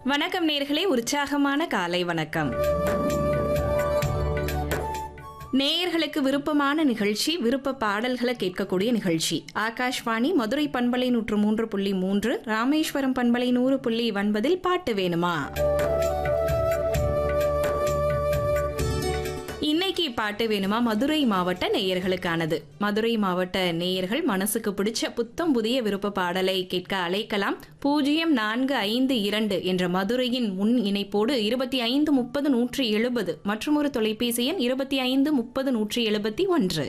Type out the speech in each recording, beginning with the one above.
வணக்கம் நேர்களே உற்சாகமான காலை வணக்கம் நேயர்களுக்கு விருப்பமான நிகழ்ச்சி விருப்ப பாடல்களை கேட்கக்கூடிய நிகழ்ச்சி ஆகாஷ்வாணி மதுரை பண்பலை நூற்று மூன்று புள்ளி மூன்று ராமேஸ்வரம் பண்பலை நூறு புள்ளி ஒன்பதில் பாட்டு வேணுமா இன்னைக்கு பாட்டு வேணுமா மதுரை மாவட்ட நேயர்களுக்கானது மதுரை மாவட்ட நேயர்கள் மனசுக்கு பிடிச்ச புத்தம் புதிய விருப்ப பாடலை கேட்க அழைக்கலாம் பூஜ்ஜியம் நான்கு ஐந்து இரண்டு என்ற மதுரையின் முன் இணைப்போடு இருபத்தி ஐந்து முப்பது நூற்றி எழுபது மற்றும் ஒரு தொலைபேசி எண் இருபத்தி ஐந்து முப்பது நூற்றி எழுபத்தி ஒன்று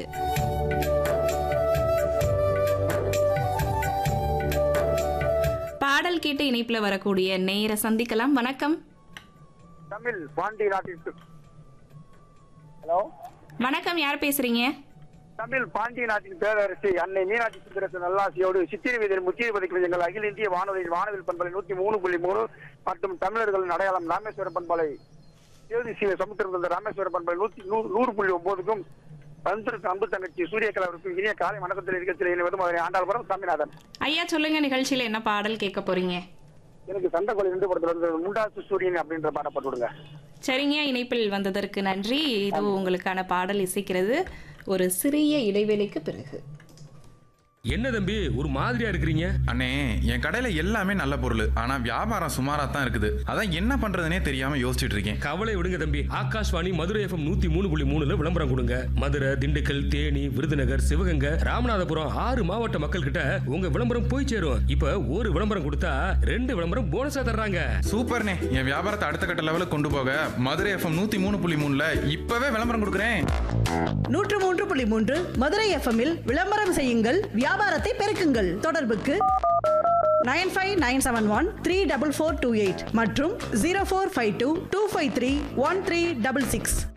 பாடல் கேட்டு இணைப்புல வரக்கூடிய நேயரை சந்திக்கலாம் வணக்கம் தமிழ் பாண்டி நாட்டிற்கு ஹலோ வணக்கம் யார் பேசுறீங்க தமிழ் பாண்டிய நாட்டின் பேரரசி அன்னை மீனாட்சி சுந்தரத்து நல்லாசியோடு சித்திரை வீதியில் முக்கிய பதிக்கும் எங்கள் அகில இந்திய வானொலி வானவில் பண்பலை நூத்தி மூணு புள்ளி மூணு மற்றும் தமிழர்களின் அடையாளம் ராமேஸ்வரம் பண்பலை தேதி சிவ சமுத்திரம் ராமேஸ்வர பண்பலை நூத்தி நூறு நூறு புள்ளி ஒன்பதுக்கும் பந்திருக்கு அம்பு தங்கச்சி சூரியகலாவிற்கும் இனிய காலை வணக்கத்தில் இருக்கிற இணைவதும் அதனை ஆண்டாள்புரம் சாமிநாதன் ஐயா சொல்லுங்க நிகழ்ச்சியில என்ன பாடல் கேட்க போறீங்க எனக்கு சண்டை ரெண்டு படத்துல வந்து முண்டாசு சூரியன் அப்படின்ற பாடப்பட்டு விடுங்க சரிங்க இணைப்பில் வந்ததற்கு நன்றி இது உங்களுக்கான பாடல் இசைக்கிறது ஒரு சிறிய இடைவேளைக்கு பிறகு என்ன தம்பி ஒரு மாதிரியா இருக்கிறீங்க அண்ணே என் கடையில எல்லாமே நல்ல பொருள் ஆனா வியாபாரம் சுமாரா தான் இருக்குது அதான் என்ன பண்றதுனே தெரியாம யோசிச்சுட்டு இருக்கேன் கவலை விடுங்க தம்பி ஆகாஷ்வாணி மதுரை எஃப்எம் நூத்தி மூணு புள்ளி மூணுல விளம்பரம் கொடுங்க மதுரை திண்டுக்கல் தேனி விருதுநகர் சிவகங்கை ராமநாதபுரம் ஆறு மாவட்ட மக்கள் கிட்ட உங்க விளம்பரம் போய் சேரும் இப்ப ஒரு விளம்பரம் கொடுத்தா ரெண்டு விளம்பரம் போனஸா தர்றாங்க சூப்பர்ண்ணே என் வியாபாரத்தை அடுத்த கட்ட லெவலுக்கு கொண்டு போக மதுரை எஃப்எம் நூத்தி மூணு புள்ளி மூணுல இப்பவே விளம்பரம் கொடுக்குறேன் நூற்று மூன்று புள்ளி மூன்று மதுரை எஃப்எம்மில் விளம்பரம் செய்யுங்கள் வியாபாரத்தை பெருக்குங்கள் தொடர்புக்கு nine five nine seven one three double four two eight மற்றும் zero four five two two five three one three double six